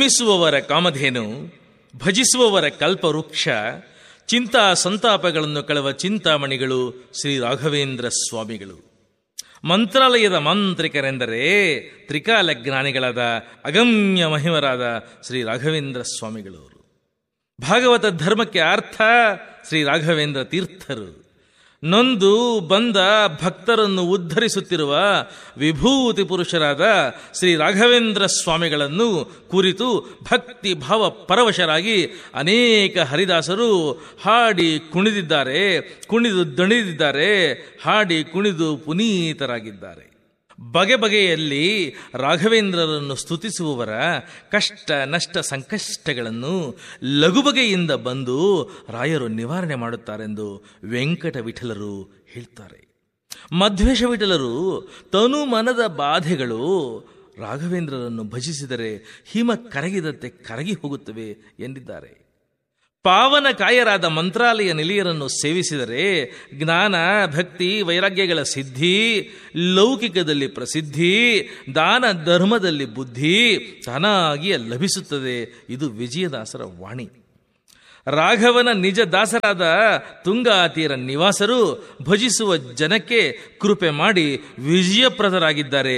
ಮಿಸುವವರ ಕಾಮಧೇನು ಭಜಿಸುವವರ ಕಲ್ಪವೃಕ್ಷ ಚಿಂತಾ ಸಂತಾಪಗಳನ್ನು ಕಳುವ ಚಿಂತಾಮಣಿಗಳು ಶ್ರೀ ರಾಘವೇಂದ್ರ ಸ್ವಾಮಿಗಳು ಮಂತ್ರಾಲಯದ ಮಾಂತ್ರಿಕರೆಂದರೆ ತ್ರಿಕಾಲ ಜ್ಞಾನಿಗಳಾದ ಅಗಮ್ಯ ಮಹಿಮರಾದ ಶ್ರೀ ರಾಘವೇಂದ್ರ ಸ್ವಾಮಿಗಳವರು ಭಾಗವತ ಧರ್ಮಕ್ಕೆ ಅರ್ಥ ಶ್ರೀ ರಾಘವೇಂದ್ರ ತೀರ್ಥರು ನೊಂದು ಬಂದ ಭಕ್ತರನ್ನು ಉದ್ಧರಿಸುತ್ತಿರುವ ವಿಭೂತಿ ಪುರುಷರಾದ ಶ್ರೀ ರಾಘವೇಂದ್ರ ಸ್ವಾಮಿಗಳನ್ನು ಕುರಿತು ಭಕ್ತಿ ಭಾವ ಪರವಶರಾಗಿ ಅನೇಕ ಹರಿದಾಸರು ಹಾಡಿ ಕುಣಿದಿದ್ದಾರೆ ಕುಣಿದು ದಣಿದಿದ್ದಾರೆ ಹಾಡಿ ಕುಣಿದು ಪುನೀತರಾಗಿದ್ದಾರೆ ಬಗೆ ಬಗೆಯಲ್ಲಿ ರಾಘವೇಂದ್ರರನ್ನು ಸ್ತುತಿಸುವವರ ಕಷ್ಟ ನಷ್ಟ ಸಂಕಷ್ಟಗಳನ್ನು ಲಘುಬಗೆಯಿಂದ ಬಂದು ರಾಯರು ನಿವಾರಣೆ ಮಾಡುತ್ತಾರೆಂದು ವೆಂಕಟ ವಿಠಲರು ಹೇಳ್ತಾರೆ ಮಧ್ವೇಶ ವಿಠಲರು ತನು ಮನದ ಬಾಧೆಗಳು ರಾಘವೇಂದ್ರರನ್ನು ಭಜಿಸಿದರೆ ಹಿಮ ಕರಗಿದಂತೆ ಕರಗಿ ಹೋಗುತ್ತವೆ ಎಂದಿದ್ದಾರೆ ಪಾವನ ಕಾಯರಾದ ಮಂತ್ರಾಲಯ ನಿಲಿಯರನ್ನು ಸೇವಿಸಿದರೆ ಜ್ಞಾನ ಭಕ್ತಿ ವೈರಾಗ್ಯಗಳ ಸಿದ್ಧಿ ಲೌಕಿಕದಲ್ಲಿ ಪ್ರಸಿದ್ಧಿ ದಾನ ಧರ್ಮದಲ್ಲಿ ಬುದ್ಧಿ ತಾನಾಗಿಯೇ ಲಭಿಸುತ್ತದೆ ಇದು ವಿಜಯದಾಸರ ವಾಣಿ ರಾಘವನ ನಿಜ ದಾಸರಾದ ತುಂಗಾತೀರ ನಿವಾಸರು ಭಜಿಸುವ ಜನಕ್ಕೆ ಕೃಪೆ ಮಾಡಿ ವಿಜಯಪ್ರದರಾಗಿದ್ದಾರೆ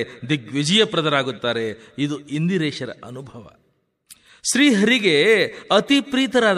ದಿಗ್ವಿಜಯಪ್ರದರಾಗುತ್ತಾರೆ ಇದು ಇಂದಿರೇಶರ ಅನುಭವ ಶ್ರೀಹರಿಗೆ ಅತಿ ಪ್ರೀತರಾದ